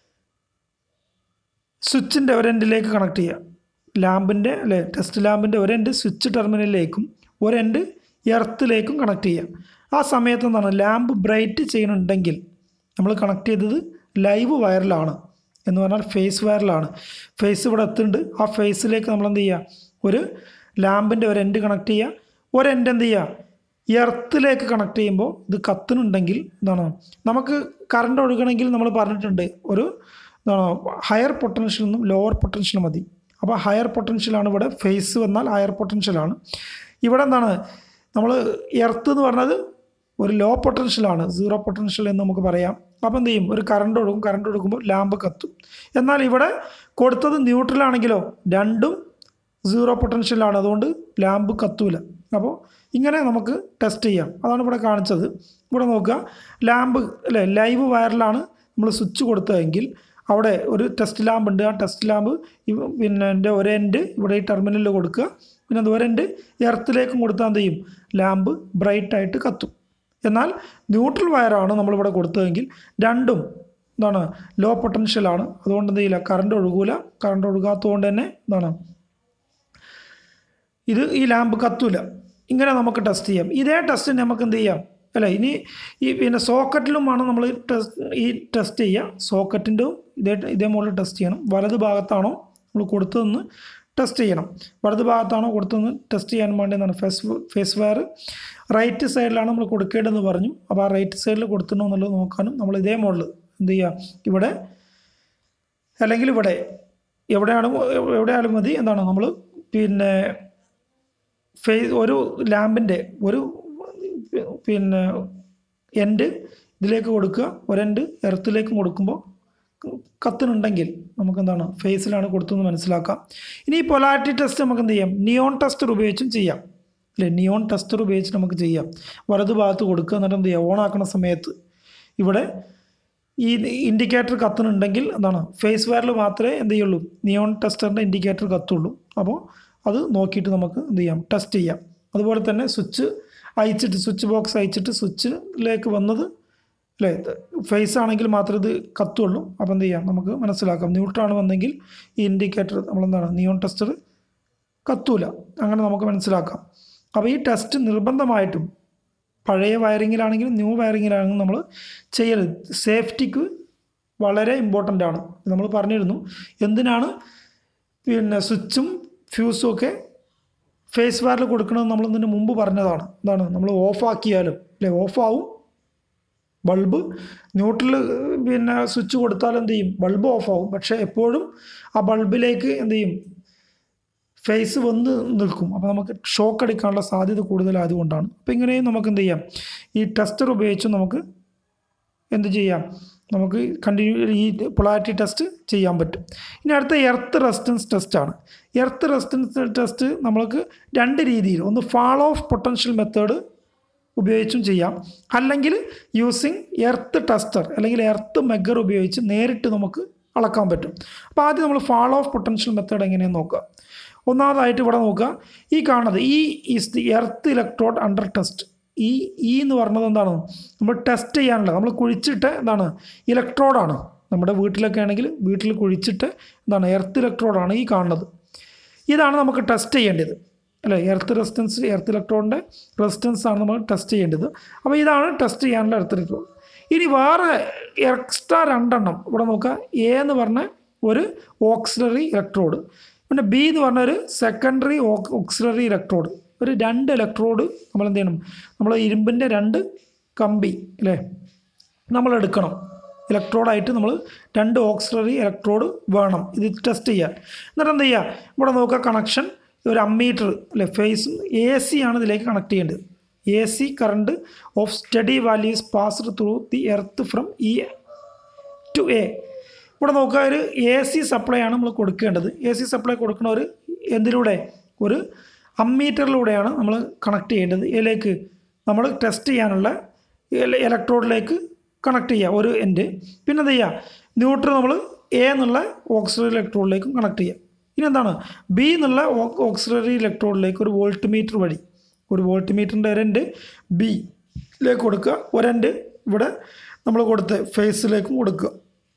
സ്വിച്ചിൻ്റെ ഒരു എൻഡിലേക്ക് കണക്ട് ചെയ്യുക ലാമ്പിൻ്റെ അല്ലെ ടെസ്റ്റ് ലാമ്പിൻ്റെ ഒരു എൻഡ് സ്വിച്ച് ടെർമിനലിലേക്കും ഒരു എൻഡ് എർത്തിലേക്കും കണക്ട് ചെയ്യുക ആ സമയത്ത് എന്താണ് ലാമ്പ് ബ്രൈറ്റ് ചെയ്യുന്നുണ്ടെങ്കിൽ നമ്മൾ കണക്ട് ചെയ്തത് ലൈവ് വയറിലാണ് എന്ന് പറഞ്ഞാൽ ഫേസ് വയറിലാണ് ഫേസ് ഇവിടെ എത്തുന്നുണ്ട് ആ ഫേസിലേക്ക് നമ്മൾ എന്ത് ചെയ്യുക ഒരു ലാമ്പിൻ്റെ ഒരു എൻഡ് കണക്ട് ചെയ്യുക ഒരു എൻഡ് എന്ത് ചെയ്യുക എർത്തിലേക്ക് കണക്ട് ചെയ്യുമ്പോൾ ഇത് കത്തുന്നുണ്ടെങ്കിൽ എന്താണ് നമുക്ക് കറണ്ട് ഒഴുകണമെങ്കിൽ നമ്മൾ പറഞ്ഞിട്ടുണ്ട് ഒരു എന്താണ് ഹയർ പൊട്ടൻഷ്യൽ നിന്നും ലോവർ പൊട്ടൻഷ്യൽ മതി അപ്പോൾ ഹയർ പൊട്ടൻഷ്യലാണ് ഇവിടെ ഫേസ് വന്നാൽ ഹയർ പൊട്ടൻഷ്യലാണ് ഇവിടെ എന്താണ് നമ്മൾ എർത്ത് എന്ന് പറഞ്ഞത് ഒരു ലോ പൊട്ടൻഷ്യലാണ് സീറോ പൊട്ടൻഷ്യൽ എന്ന് നമുക്ക് പറയാം അപ്പോൾ എന്ത് ചെയ്യും ഒരു കറണ്ട് ഒഴുകും കറണ്ട് ഒഴുകുമ്പോൾ ലാമ്പ് കത്തും എന്നാൽ ഇവിടെ കൊടുത്തത് ന്യൂട്രലാണെങ്കിലോ രണ്ടും സീറോ പൊട്ടൻഷ്യലാണ് അതുകൊണ്ട് ലാമ്പ് കത്തൂല അപ്പോൾ ഇങ്ങനെ നമുക്ക് ടെസ്റ്റ് ചെയ്യാം അതാണ് ഇവിടെ കാണിച്ചത് ഇവിടെ നോക്കുക ലാമ്പ് അല്ലേ ലൈവ് വയറിലാണ് നമ്മൾ സ്വിച്ച് കൊടുത്തതെങ്കിൽ അവിടെ ഒരു ടെസ്റ്റ് ലാമ്പ് ഉണ്ട് ആ ടെസ്റ്റ് ലാമ്പ് ഇവ- പിന്നെ എൻ്റെ ഒരു എൻഡ് ഇവിടെ ഈ ടെർമിനലിൽ കൊടുക്കുക പിന്നെ അത് ഒരു എൻഡ് എർത്തിലേക്കും കൊടുത്താൽ എന്ത് ചെയ്യും ലാമ്പ് ബ്രൈറ്റ് ആയിട്ട് കത്തും എന്നാൽ ന്യൂട്രൽ വയറാണ് നമ്മളിവിടെ കൊടുത്തതെങ്കിൽ രണ്ടും എന്താണ് ലോ പൊട്ടൻഷ്യലാണ് അതുകൊണ്ട് എന്ത് ചെയ്യില്ല കറണ്ട് ഒഴുകൂല കറണ്ട് ഒഴുകാത്തതുകൊണ്ട് തന്നെ എന്താണ് ഇത് ഈ ലാമ്പ് കത്തൂല ഇങ്ങനെ നമുക്ക് ടെസ്റ്റ് ചെയ്യാം ഇതേ ടെസ്റ്റ് നമുക്ക് എന്ത് ചെയ്യാം അല്ല ഇനി ഈ പിന്നെ സോക്കറ്റിലുമാണ് നമ്മൾ ടെസ്റ്റ് ഈ ടെസ്റ്റ് ചെയ്യുക സോക്കറ്റിൻ്റെ ഇതേ ഇതേ മോഡൽ ടെസ്റ്റ് ചെയ്യണം വലത് ഭാഗത്താണോ നമ്മൾ കൊടുത്തതെന്ന് ടെസ്റ്റ് ചെയ്യണം വലത് ഭാഗത്താണോ കൊടുത്തതെന്ന് ടെസ്റ്റ് ചെയ്യാൻ വേണ്ടി എന്താണ് ഫേസ് ഫേസ് വയർ റൈറ്റ് സൈഡിലാണ് നമ്മൾ കൊടുക്കേണ്ടതെന്ന് പറഞ്ഞു അപ്പോൾ ആ റൈറ്റ് സൈഡിൽ കൊടുത്തിട്ടുണ്ടോ എന്നുള്ളത് നോക്കാനും നമ്മൾ ഇതേ മോഡൽ എന്ത് ചെയ്യുക ഇവിടെ അല്ലെങ്കിൽ ഇവിടെ എവിടെയാണ് എവിടെയായാലും മതി എന്താണ് നമ്മൾ പിന്നെ ഫേ ഒരു ലാമ്പിൻ്റെ ഒരു പിന്നെ എൻഡ് ഇതിലേക്ക് കൊടുക്കുക ഒരെൻഡ് എർത്തിലേക്കും കൊടുക്കുമ്പോൾ കത്തുന്നുണ്ടെങ്കിൽ നമുക്ക് എന്താണ് ഫേസിലാണ് കൊടുത്തതെന്ന് മനസ്സിലാക്കാം ഇനി ഈ പൊലാരിറ്റി ടെസ്റ്റ് നമുക്ക് എന്ത് ചെയ്യാം നിയോൺ ടെസ്റ്റർ ഉപയോഗിച്ചും ചെയ്യാം അല്ലേ നിയോൺ ടെസ്റ്റർ ഉപയോഗിച്ച് നമുക്ക് ചെയ്യാം വലതു ഭാഗത്ത് കൊടുക്കുക എന്നിട്ട് എന്ത് ചെയ്യുക ഓൺ ആക്കുന്ന സമയത്ത് ഇവിടെ ഈ ഇൻഡിക്കേറ്റർ കത്തുന്നുണ്ടെങ്കിൽ എന്താണ് ഫേസ് വയറിൽ മാത്രമേ എന്ത് ചെയ്യുള്ളൂ നിയോൺ ടെസ്റ്ററിൻ്റെ ഇൻഡിക്കേറ്റർ കത്തുള്ളൂ അപ്പോൾ അത് നോക്കിയിട്ട് നമുക്ക് എന്ത് ചെയ്യാം ടെസ്റ്റ് ചെയ്യാം അതുപോലെ തന്നെ സ്വിച്ച് അയച്ചിട്ട് സ്വിച്ച് ബോക്സ് അയച്ചിട്ട് സ്വിച്ചിലേക്ക് വന്നത് അല്ലേ ഫേസ് ആണെങ്കിൽ മാത്രമേ ഇത് കത്തുള്ളൂ അപ്പോൾ എന്ത് ചെയ്യാം നമുക്ക് മനസ്സിലാക്കാം ന്യൂട്രാണ് വന്നെങ്കിൽ ഈ ഇൻഡിക്കേറ്റർ നമ്മളെന്താണ് നിയോൺ ടെസ്റ്റർ കത്തൂല അങ്ങനെ നമുക്ക് മനസ്സിലാക്കാം അപ്പോൾ ഈ ടെസ്റ്റ് നിർബന്ധമായിട്ടും പഴയ വയറിങ്ങിലാണെങ്കിലും ന്യൂ വയറിങ്ങിലാണെങ്കിലും നമ്മൾ ചെയ്യരുത് സേഫ്റ്റിക്ക് വളരെ ഇമ്പോർട്ടൻ്റ് ആണ് നമ്മൾ പറഞ്ഞിരുന്നു എന്തിനാണ് പിന്നെ സ്വിച്ചും ഫ്യൂസും ഒക്കെ ഫേസ് വയറിൽ കൊടുക്കണമെന്ന് നമ്മൾ ഇതിന് മുമ്പ് പറഞ്ഞതാണ് എന്താണ് നമ്മൾ ഓഫാക്കിയാലും അല്ലേ ഓഫാവും ബൾബ് ന്യൂട്രൽ പിന്നെ സ്വിച്ച് കൊടുത്താൽ എന്ത് ചെയ്യും ബൾബ് ഓഫാവും പക്ഷേ എപ്പോഴും ആ ബൾബിലേക്ക് എന്ത് ചെയ്യും ഫേസ് വന്ന് നിൽക്കും അപ്പോൾ നമുക്ക് ഷോക്ക് അടിക്കാനുള്ള സാധ്യത കൂടുതലായതുകൊണ്ടാണ് അപ്പോൾ ഇങ്ങനെയും നമുക്ക് എന്ത് ചെയ്യാം ഈ ടെസ്റ്റർ ഉപയോഗിച്ച് നമുക്ക് എന്ത് ചെയ്യാം നമുക്ക് കണ്ടിന്യൂ ഈ പൊളാരിറ്റി ടെസ്റ്റ് ചെയ്യാൻ പറ്റും ഇനി അടുത്ത എർത്ത് റെസിസ്റ്റൻസ് ടെസ്റ്റാണ് എർത്ത് റെസിസ്റ്റൻസ് ടെസ്റ്റ് നമ്മൾക്ക് രണ്ട് രീതിയിൽ ഒന്ന് ഫാൾ ഓഫ് പൊട്ടൻഷ്യൽ മെത്തേഡ് ഉപയോഗിച്ചും ചെയ്യാം അല്ലെങ്കിൽ യൂസിങ് എർത്ത് ടെസ്റ്റർ അല്ലെങ്കിൽ എർത്ത് മെഗർ ഉപയോഗിച്ച് നേരിട്ട് നമുക്ക് അളക്കാൻ പറ്റും അപ്പോൾ ആദ്യം നമ്മൾ ഫാൾ ഓഫ് പൊട്ടൻഷ്യൽ മെത്തേഡ് എങ്ങനെയെന്ന് നോക്കുക ഒന്നാമതായിട്ട് ഇവിടെ നോക്കുക ഈ കാണുന്നത് ഈ is the earth electrode under test ഈ ഈ എന്ന് പറഞ്ഞത് എന്താണ് നമ്മൾ ടെസ്റ്റ് ചെയ്യാനുള്ള നമ്മൾ കുഴിച്ചിട്ട് എന്താണ് ഇലക്ട്രോഡാണ് നമ്മുടെ വീട്ടിലൊക്കെ ആണെങ്കിൽ വീട്ടിൽ കുഴിച്ചിട്ട് എന്താണ് എർത്ത് ഇലക്ട്രോഡാണ് ഈ കാണുന്നത് ഇതാണ് നമുക്ക് ടെസ്റ്റ് ചെയ്യേണ്ടത് അല്ലേ എർത്ത് റെസിസ്റ്റൻസ് എർത്ത് ഇലക്ട്രോണിൻ്റെ റെസിസ്റ്റൻസ് ആണ് നമ്മൾ ടെസ്റ്റ് ചെയ്യേണ്ടത് അപ്പോൾ ഇതാണ് ടെസ്റ്റ് ചെയ്യാനുള്ള എർത്ത് ഇലക്ട്രോൺ ഇനി വേറെ എക്സ്ട്രാ രണ്ടെണ്ണം ഇവിടെ നോക്കുക എ എന്ന് പറഞ്ഞ ഒരു ഓക്സിലറി ഇലക്ട്രോഡ് പിന്നെ ബി എന്ന് പറഞ്ഞ ഒരു സെക്കൻഡറി ഓക്സിലറി ഇലക്ട്രോഡ് ഒരു രണ്ട് ഇലക്ട്രോഡ് നമ്മൾ എന്ത് ചെയ്യണം നമ്മൾ ഇരുമ്പിൻ്റെ രണ്ട് കമ്പി അല്ലേ നമ്മൾ എടുക്കണം ഇലക്ട്രോഡായിട്ട് നമ്മൾ രണ്ട് ഓക്സിലറി ഇലക്ട്രോഡ് വേണം ഇത് ടെസ്റ്റ് ചെയ്യാൻ എന്നിട്ട് എന്ത് ചെയ്യുക ഇവിടെ നോക്കുക കണക്ഷൻ ഒരു അമ്മീറ്റർ അല്ലെ ഫേസ് എ സി ആണ് ഇതിലേക്ക് കണക്ട് ചെയ്യേണ്ടത് A C current of steady values passed through the earth from E to A ഇവിടെ നോക്കുക ഒരു എ സി സപ്ലൈ ആണ് നമ്മൾ കൊടുക്കേണ്ടത് എ സി സപ്ലൈ കൊടുക്കുന്ന ഒരു എന്തിലൂടെ ഒരു അമ്മീറ്ററിലൂടെയാണ് നമ്മൾ കണക്ട് ചെയ്യേണ്ടത് ഇതിലേക്ക് നമ്മൾ ടെസ്റ്റ് ചെയ്യാനുള്ള ഇലക്ട്രോഡിലേക്ക് കണക്ട് ചെയ്യുക ഒരു എൻഡ് പിന്നെ എന്ത് ചെയ്യുക ന്യൂട്രൽ നമ്മൾ എ എന്നുള്ള ഓക്സിലറി ഇലക്ട്രോഡിലേക്കും കണക്ട് ചെയ്യുക ഇനി എന്താണ് ബി എന്നുള്ള ഓക്സിലറി ഇലക്ട്രോഡിലേക്ക് ഒരു വോൾട്ട് മീറ്റർ വഴി ഒരു വോൾട്ട് മീറ്ററിൻ്റെ ഒരു എൻഡ് ബിയിലേക്ക് കൊടുക്കുക ഒരെൻഡ് ഇവിടെ നമ്മൾ കൊടുത്ത് ഫേസിലേക്കും കൊടുക്കുക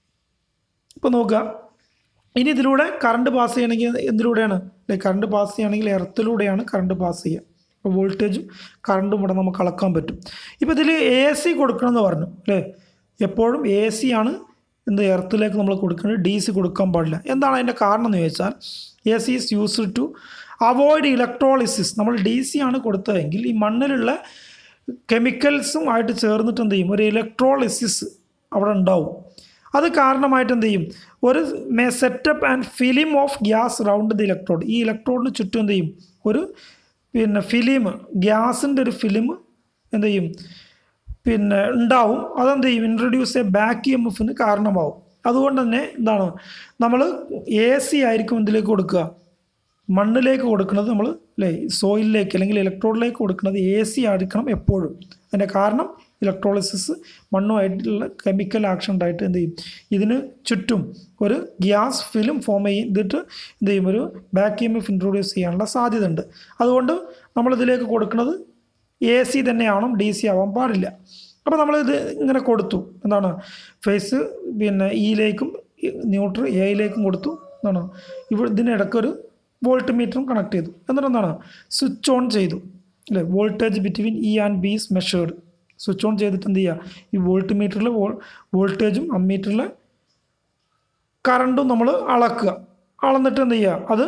ഇപ്പോൾ നോക്കുക ഇനി ഇതിലൂടെ കറണ്ട് പാസ് ചെയ്യണമെങ്കിൽ എന്തിലൂടെയാണ് അല്ലെ കറണ്ട് പാസ് ചെയ്യണമെങ്കിൽ എർത്തിലൂടെയാണ് കറണ്ട് പാസ് ചെയ്യുക അപ്പോൾ വോൾട്ടേജും കറണ്ടും ഇവിടെ നമുക്ക് അളക്കാൻ പറ്റും ഇപ്പോൾ ഇതിൽ എ സി കൊടുക്കണമെന്ന് പറഞ്ഞു അല്ലേ എപ്പോഴും എ സി ആണ് എന്ത് എർത്തിലേക്ക് നമ്മൾ കൊടുക്കുന്നത് ഡി സി കൊടുക്കാൻ പാടില്ല എന്താണ് അതിൻ്റെ കാരണം എന്ന് ചോദിച്ചാൽ A C is used to avoid electrolysis നമ്മൾ ഡി സി ആണ് കൊടുത്തതെങ്കിൽ ഈ മണ്ണിലുള്ള കെമിക്കൽസും ആയിട്ട് ചേർന്നിട്ട് എന്ത് ചെയ്യും ഒരു ഇലക്ട്രോളിസിസ് അവിടെ ഉണ്ടാവും അത് കാരണമായിട്ട് എന്ത് ചെയ്യും ഒരു may set up and film of gas round the electrode ഈ ഇലക്ട്രോഡിന് ചുറ്റും എന്ത് ചെയ്യും ഒരു പിന്നെ ഫിലിം ഗ്യാസിൻ്റെ ഒരു ഫിലിം എന്ത് ചെയ്യും പിന്നെ ഉണ്ടാവും അതെന്ത് ചെയ്യും ഇൻട്രൊഡ്യൂസ് എ ബാക്ക് എം എഫിന് കാരണമാവും അതുകൊണ്ട് തന്നെ എന്താണ് നമ്മൾ എ സി ആയിരിക്കും എന്തിലേക്ക് കൊടുക്കുക മണ്ണിലേക്ക് കൊടുക്കുന്നത് നമ്മൾ അല്ലേ സോയിലിലേക്ക് അല്ലെങ്കിൽ ഇലക്ട്രോഡിലേക്ക് കൊടുക്കുന്നത് എ സി ആയിരിക്കണം എപ്പോഴും അതിൻ്റെ കാരണം ഇലക്ട്രോളിസിസ് മണ്ണുമായിട്ടുള്ള കെമിക്കൽ ആക്ഷൻ ഉണ്ടായിട്ട് എന്ത് ചെയ്യും ഇതിന് ചുറ്റും ഒരു ഗ്യാസ് ഫിലിം ഫോം ചെയ്തിട്ട് എന്ത് ചെയ്യും ഒരു ബാക്ക് എം എഫ് ഇൻട്രൊഡ്യൂസ് ചെയ്യാനുള്ള സാധ്യത ഉണ്ട് അതുകൊണ്ട് നമ്മളിതിലേക്ക് കൊടുക്കുന്നത് എ സി തന്നെയാവണം ഡി സി ആവാൻ പാടില്ല അപ്പോൾ നമ്മളിത് ഇങ്ങനെ കൊടുത്തു എന്താണ് ഫേസ് പിന്നെ ഇയിലേക്കും ന്യൂട്രൽ എയിലേക്കും കൊടുത്തു എന്താണ് ഇവിടെ ഇതിനിടയ്ക്കൊരു വോൾട്ട് മീറ്ററും കണക്ട് ചെയ്തു എന്നിട്ട് എന്താണ് സ്വിച്ച് ഓൺ ചെയ്തു അല്ലേ voltage between E and B is measured switch on ചെയ്തിട്ട് എന്ത് ചെയ്യുക ഈ വോൾട്ട് മീറ്ററിൽ വോൾട്ടേജും അമ്മീറ്ററിലെ കറണ്ടും നമ്മൾ അളക്കുക അളന്നിട്ട് എന്ത് ചെയ്യുക അത്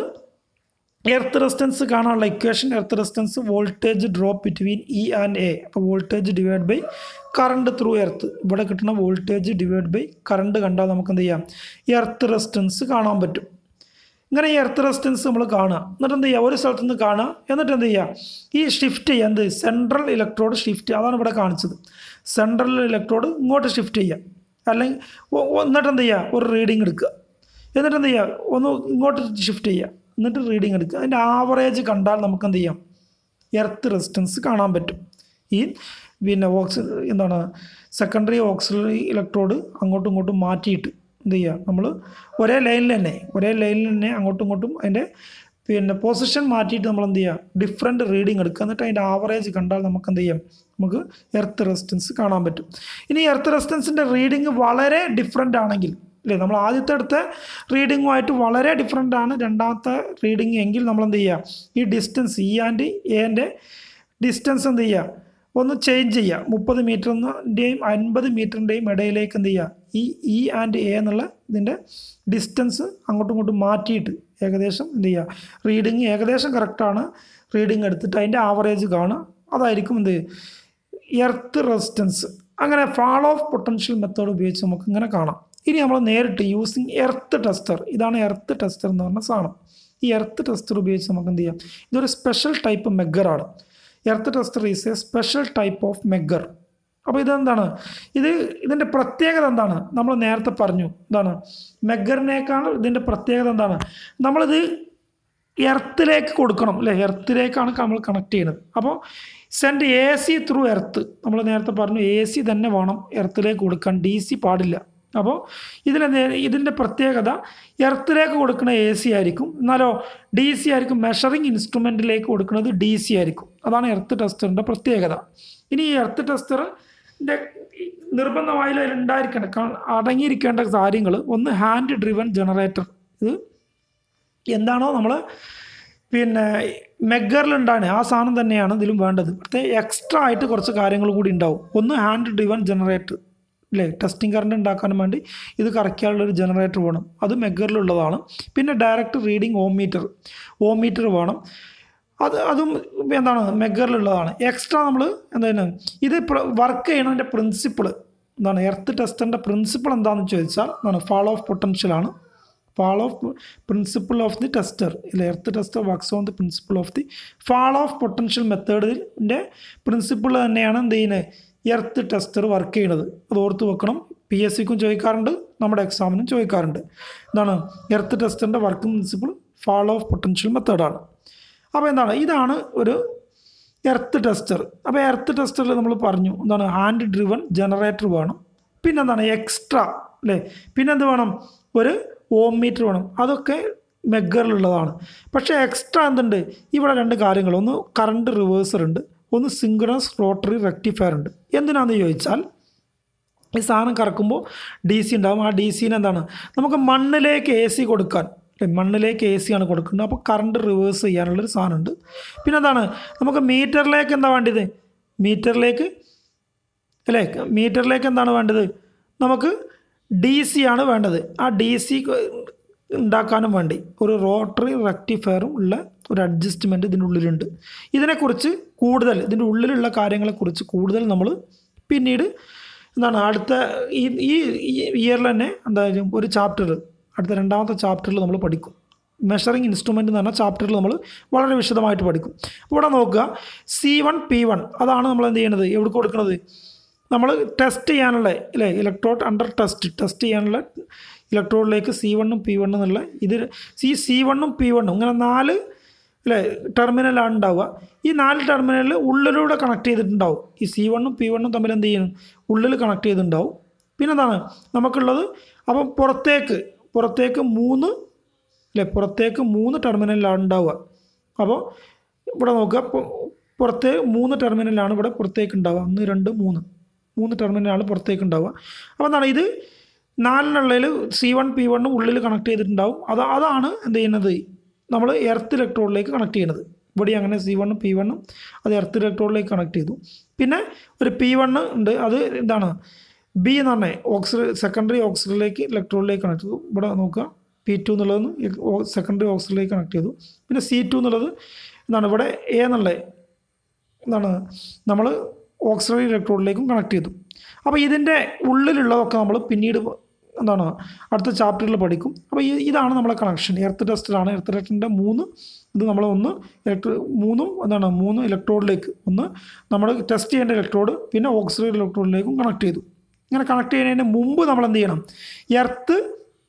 എർത്ത് റെസിസ്റ്റൻസ് കാണാനുള്ള equation earth resistance voltage drop between E and A അപ്പോൾ voltage divide by current through earth ഇവിടെ കിട്ടുന്ന വോൾട്ടേജ് ഡിവൈഡ് ബൈ കറണ്ട് കണ്ടാൽ നമുക്ക് എന്ത് ചെയ്യാം എർത്ത് റെസിസ്റ്റൻസ് കാണാൻ പറ്റും ഇങ്ങനെ ഈ എർത്ത് റെസിസ്റ്റൻസ് നമ്മൾ കാണുക എന്നിട്ട് എന്ത് ചെയ്യുക ഒരു സ്ഥലത്ത് നിന്ന് കാണുക എന്നിട്ട് എന്ത് ചെയ്യുക ഈ ഷിഫ്റ്റ് ചെയ്യുക എന്ത് സെൻട്രൽ ഇലക്ട്രോഡ് ഷിഫ്റ്റ് അതാണ് ഇവിടെ കാണിച്ചത് സെൻട്രൽ ഇലക്ട്രോഡ് ഇങ്ങോട്ട് ഷിഫ്റ്റ് ചെയ്യുക അല്ലെങ്കിൽ ഒ- ഒ- എന്നിട്ട് എന്ത് ചെയ്യുക ഒരു റീഡിങ് എടുക്കുക എന്നിട്ട് എന്ത് ചെയ്യുക ഒന്ന് ഇങ്ങോട്ട് ഷിഫ്റ്റ് ചെയ്യുക എന്നിട്ട് റീഡിങ് എടുക്കുക അതിൻ്റെ ആവറേജ് കണ്ടാൽ നമുക്ക് എന്ത് ചെയ്യാം എർത്ത് റെസിസ്റ്റൻസ് കാണാൻ പറ്റും ഈ പിന്നെ ഓക്സി എന്താണ് സെക്കൻഡറി ഓക്സിലറി ഇലക്ട്രോഡ് അങ്ങോട്ടും ഇങ്ങോട്ടും മാറ്റിയിട്ട് എന്ത് ചെയ്യുക നമ്മൾ ഒരേ ലൈനിൽ തന്നെ ഒരേ ലൈനിൽ തന്നെ അങ്ങോട്ടും ഇങ്ങോട്ടും അതിൻ്റെ പിന്നെ പൊസിഷൻ മാറ്റിയിട്ട് നമ്മൾ എന്ത് ചെയ്യുക ഡിഫറെൻറ്റ് റീഡിങ് എടുക്കുക എന്നിട്ട് അതിൻ്റെ ആവറേജ് കണ്ടാൽ നമുക്ക് എന്ത് ചെയ്യാം നമുക്ക് എർത്ത് റെസിസ്റ്റൻസ് കാണാൻ പറ്റും ഇനി എർത്ത് റെസിസ്റ്റൻസിൻ്റെ റീഡിങ് വളരെ ഡിഫറെൻ്റ് ആണെങ്കിൽ അല്ലേ നമ്മൾ ആദ്യത്തെ അടുത്ത റീഡിങ്ങുമായിട്ട് വളരെ ഡിഫറെൻ്റ് ആണ് രണ്ടാമത്തെ റീഡിങ് എങ്കിൽ നമ്മൾ എന്ത് ചെയ്യുക ഈ ഡിസ്റ്റൻസ് ഇ ആൻഡ് എൻ്റെ ഡിസ്റ്റൻസ് എന്ത് ചെയ്യുക ഒന്ന് ചേഞ്ച് ചെയ്യുക മുപ്പത് മീറ്ററിൻ്റെയും അൻപത് മീറ്ററിൻ്റെയും ഇടയിലേക്ക് എന്ത് ചെയ്യുക ഈ ഇ ആൻഡ് എ എന്നുള്ള ഇതിൻ്റെ ഡിസ്റ്റൻസ് അങ്ങോട്ടും ഇങ്ങോട്ടും മാറ്റിയിട്ട് ഏകദേശം എന്ത് ചെയ്യുക റീഡിങ് ഏകദേശം കറക്റ്റാണ് റീഡിങ് എടുത്തിട്ട് അതിൻ്റെ ആവറേജ് കാണുക അതായിരിക്കും എന്ത് എർത്ത് റെസിസ്റ്റൻസ് അങ്ങനെ ഫാൾ ഓഫ് പൊട്ടൻഷ്യൽ മെത്തേഡ് ഉപയോഗിച്ച് നമുക്ക് ഇങ്ങനെ കാണാം ഇനി നമ്മൾ നേരിട്ട് യൂസിങ് എർത്ത് ടെസ്റ്റർ ഇതാണ് എർത്ത് ടെസ്റ്റർ എന്ന് പറഞ്ഞ സാധനം ഈ എർത്ത് ടെസ്റ്റർ ഉപയോഗിച്ച് നമുക്ക് എന്ത് ചെയ്യാം ഇതൊരു സ്പെഷ്യൽ ടൈപ്പ് മെഗറാണ് earth tester is a special type of megger അപ്പോൾ ഇതെന്താണ് ഇത് ഇതിൻ്റെ പ്രത്യേകത എന്താണ് നമ്മൾ നേരത്തെ പറഞ്ഞു എന്താണ് മെഗറിനേക്കാൾ ഇതിൻ്റെ പ്രത്യേകത എന്താണ് നമ്മളിത് എർത്തിലേക്ക് കൊടുക്കണം അല്ലേ എർത്തിലേക്കാണ് നമ്മൾ കണക്ട് ചെയ്യുന്നത് അപ്പോൾ send A C through earth നമ്മൾ നേരത്തെ പറഞ്ഞു എ സി തന്നെ വേണം എർത്തിലേക്ക് കൊടുക്കാൻ ഡി സി പാടില്ല അപ്പോൾ ഇതിനെ നേ- ഇതിൻ്റെ പ്രത്യേകത എർത്തിലേക്ക് കൊടുക്കുന്ന എ സി ആയിരിക്കും എന്നാലോ ഡി സി ആയിരിക്കും മെഷറിംഗ് ഇൻസ്ട്രുമെൻറ്റിലേക്ക് കൊടുക്കുന്നത് ഡി സി ആയിരിക്കും അതാണ് എർത്ത് ടെസ്റ്ററിൻ്റെ പ്രത്യേകത ഇനി ഈ എർത്ത് ടെസ്റ്ററിൻ്റെ നിർബന്ധമായും അതിൽ ഉണ്ടായിരിക്കേണ്ട ക- അടങ്ങിയിരിക്കേണ്ട കാര്യങ്ങൾ ഒന്ന് ഹാൻഡ് ഡ്രിവൻ ജനറേറ്റർ ഇത് എന്താണോ നമ്മൾ പിന്നെ മെഗറിലുണ്ടാണ് ആ സാധനം തന്നെയാണ് ഇതിലും വേണ്ടത് പക്ഷേ എക്സ്ട്രാ ആയിട്ട് കുറച്ച് കാര്യങ്ങൾ കൂടി ഉണ്ടാവും ഒന്ന് ഹാൻഡ് ഡ്രിവൻ ജനറേറ്റർ അല്ലേ ടെസ്റ്റിംഗ് കറണ്ട് ഉണ്ടാക്കാനും വേണ്ടി ഇത് കറക്കാനുള്ളൊരു ജനറേറ്റർ വേണം അത് മെഗറിലുള്ളതാണ് പിന്നെ direct reading ohm meter ohm meter വേണം അത് അതും എന്താണ് മെഗറിലുള്ളതാണ് എക്സ്ട്രാ നമ്മൾ എന്താണ് ഇത് വർക്ക് ചെയ്യണതിൻ്റെ പ്രിൻസിപ്പിൾ എന്താണ് എർത്ത് ടെസ്റ്ററിൻ്റെ പ്രിൻസിപ്പിൾ എന്താണെന്ന് ചോദിച്ചാൽ എന്താണ് ഫാൾ ഓഫ് പൊട്ടൻഷ്യലാണ് fall of principle of the tester ഇല്ല earth tester works on the principle of the fall of potential മെത്തേഡിൻ്റെ പ്രിൻസിപ്പിൾ തന്നെയാണ് എന്ത് ചെയ്യുന്നത് എർത്ത് ടെസ്റ്റർ വർക്ക് ചെയ്യുന്നത് അത് ഓർത്ത് വെക്കണം പി എസ് സിക്കും ചോദിക്കാറുണ്ട് നമ്മുടെ എക്സാമിനും ചോദിക്കാറുണ്ട് എന്താണ് എർത്ത് ടെസ്റ്ററിൻ്റെ working principle fall of potential മെത്തേഡാണ് അപ്പോൾ എന്താണ് ഇതാണ് ഒരു എർത്ത് ടെസ്റ്റർ അപ്പോൾ എർത്ത് ടെസ്റ്ററിൽ നമ്മൾ പറഞ്ഞു എന്താണ് ഹാൻഡ് ഡ്രിവൺ ജനറേറ്റർ വേണം പിന്നെ എന്താണ് എക്സ്ട്രാ അല്ലേ പിന്നെ എന്ത് വേണം ഒരു ഓം മീറ്റർ വേണം അതൊക്കെ മെഗറിലുള്ളതാണ് പക്ഷേ എക്സ്ട്രാ എന്തുണ്ട് ഇവിടെ രണ്ട് കാര്യങ്ങൾ ഒന്ന് കറണ്ട് റിവേഴ്സർ ഉണ്ട് ഒന്ന് സിംഗണസ് റോട്ടറി റെക്ടിഫയർ ഉണ്ട് എന്തിനാന്ന് ചോദിച്ചാൽ ഈ സാധനം കറക്കുമ്പോൾ ഡി സി ഉണ്ടാകും ആ ഡി സിന് എന്താണ് നമുക്ക് മണ്ണിലേക്ക് എ സി കൊടുക്കാൻ അല്ലേ മണ്ണിലേക്ക് എ സി ആണ് കൊടുക്കുന്നത് അപ്പോൾ കറണ്ട് റിവേഴ്സ് ചെയ്യാനുള്ളൊരു സാധനമുണ്ട് പിന്നെ എന്താണ് നമുക്ക് മീറ്ററിലേക്ക് എന്താ വേണ്ടത് മീറ്ററിലേക്ക് അല്ലേ മീറ്ററിലേക്ക് എന്താണ് വേണ്ടത് നമുക്ക് ഡി സി ആണ് വേണ്ടത് ആ ഡി സി ഉണ്ടാക്കാനും വേണ്ടി ഒരു റോട്ടറി റെക്ടിഫയറും ഉള്ള ഒരു അഡ്ജസ്റ്റ്മെൻറ്റ് ഇതിൻ്റെ ഉള്ളിലുണ്ട് ഇതിനെക്കുറിച്ച് കൂടുതൽ ഇതിൻ്റെ ഉള്ളിലുള്ള കാര്യങ്ങളെക്കുറിച്ച് കൂടുതൽ നമ്മൾ പിന്നീട് എന്താണ് അടുത്ത ഈ ഈ ഇയറിൽ തന്നെ എന്തായാലും ഒരു ചാപ്റ്റർ അടുത്ത രണ്ടാമത്തെ ചാപ്റ്ററിൽ നമ്മൾ പഠിക്കും മെഷറിംഗ് ഇൻസ്ട്രുമെൻ്റ് എന്ന് പറഞ്ഞ ചാപ്റ്ററിൽ നമ്മൾ വളരെ വിശദമായിട്ട് പഠിക്കും ഇവിടെ നോക്കുക സി വൺ പി വൺ അതാണ് നമ്മൾ എന്ത് ചെയ്യണത് എവിടെ കൊടുക്കുന്നത് നമ്മൾ ടെസ്റ്റ് ചെയ്യാനുള്ള അല്ലേ ഇലക്ട്രോഡ് അണ്ടർ ടെസ്റ്റ് ടെസ്റ്റ് ചെയ്യാനുള്ള ഇലക്ട്രോഡിലേക്ക് സി വണ്ണും പി വണ്ണും എന്നുള്ള ഇത് ഈ സി വണ്ണും പി വണ്ണും ഇങ്ങനെ നാല് അല്ലേ ടെർമിനലാണ് ഉണ്ടാവുക ഈ നാല് ടെർമിനലിൽ ഉള്ളിലൂടെ കണക്ട് ചെയ്തിട്ടുണ്ടാവും ഈ സി വണ്ണും പി വണ്ണും തമ്മിൽ എന്ത് ചെയ്യും ഉള്ളിൽ കണക്ട് ചെയ്തിട്ടുണ്ടാവും പിന്നെ എന്താണ് നമുക്കുള്ളത് അപ്പം പുറത്തേക്ക് പുറത്തേക്ക് മൂന്ന് അല്ലേ പുറത്തേക്ക് മൂന്ന് ടെർമിനലിലാണ് ഉണ്ടാവുക അപ്പോൾ ഇവിടെ നോക്കുക പു- പുറത്ത് മൂന്ന് ടെർമിനലാണ് ഇവിടെ പുറത്തേക്ക് ഉണ്ടാവുക ഒന്ന് രണ്ട് മൂന്ന് മൂന്ന് ടെർമിനലാണ് പുറത്തേക്ക് ഉണ്ടാവുക അപ്പോൾ എന്താണ് ഇത് നാലിനുള്ളതിൽ സി വൺ പി വണ്ണും ഉള്ളിൽ കണക്ട് ചെയ്തിട്ടുണ്ടാവും അത് അതാണ് എന്ത് ചെയ്യുന്നത് നമ്മൾ എർത്ത് ഇലക്ട്രോഡിലേക്ക് കണക്ട് ചെയ്യുന്നത് ഇവിടെ അങ്ങനെ സി വണ്ണും പി വണ്ണും അത് എർത്ത് ഇലക്ട്രോഡിലേക്ക് കണക്ട് ചെയ്തു പിന്നെ ഒരു പി വണ്ണ് ഉണ്ട് അത് എന്താണ് ബി എന്ന് പറഞ്ഞാൽ ഓക്സിഡ് സെക്കൻഡറി ഓക്സിഡിലേക്ക് ഇലക്ട്രോഡിലേക്ക് കണക്ട് ചെയ്തു ഇവിടെ നോക്കുക പി ടു എന്നുള്ളത് സെക്കൻഡറി ഓക്സിഡിലേക്ക് കണക്ട് ചെയ്തു പിന്നെ സി ടു എന്നുള്ളത് എന്താണ് ഇവിടെ എ എന്നുള്ള എന്താണ് നമ്മൾ ഓക്സിലറി ഇലക്ട്രോഡിലേക്കും കണക്ട് ചെയ്തു അപ്പോൾ ഇതിൻ്റെ ഉള്ളിലുള്ളതൊക്കെ നമ്മൾ പിന്നീട് എന്താണ് അടുത്ത ചാപ്റ്ററിൽ പഠിക്കും അപ്പോൾ ഈ ഇതാണ് നമ്മളെ കണക്ഷൻ എർത്ത് ടെസ്റ്റിലാണ് എർത്ത് ടെസ്റ്റിൻ്റെ മൂന്ന് ഇത് നമ്മൾ ഒന്ന് ഇലക്ട്രോ മൂന്നും എന്താണ് മൂന്ന് ഇലക്ട്രോഡിലേക്ക് ഒന്ന് നമ്മൾ ടെസ്റ്റ് ചെയ്യേണ്ട ഇലക്ട്രോഡ് പിന്നെ ഓക്സിലറി ഇലക്ട്രോഡിലേക്കും കണക്ട് ചെയ്തു ഇങ്ങനെ കണക്ട് ചെയ്യുന്നതിന് മുമ്പ് നമ്മൾ എന്ത് ചെയ്യണം എർത്ത്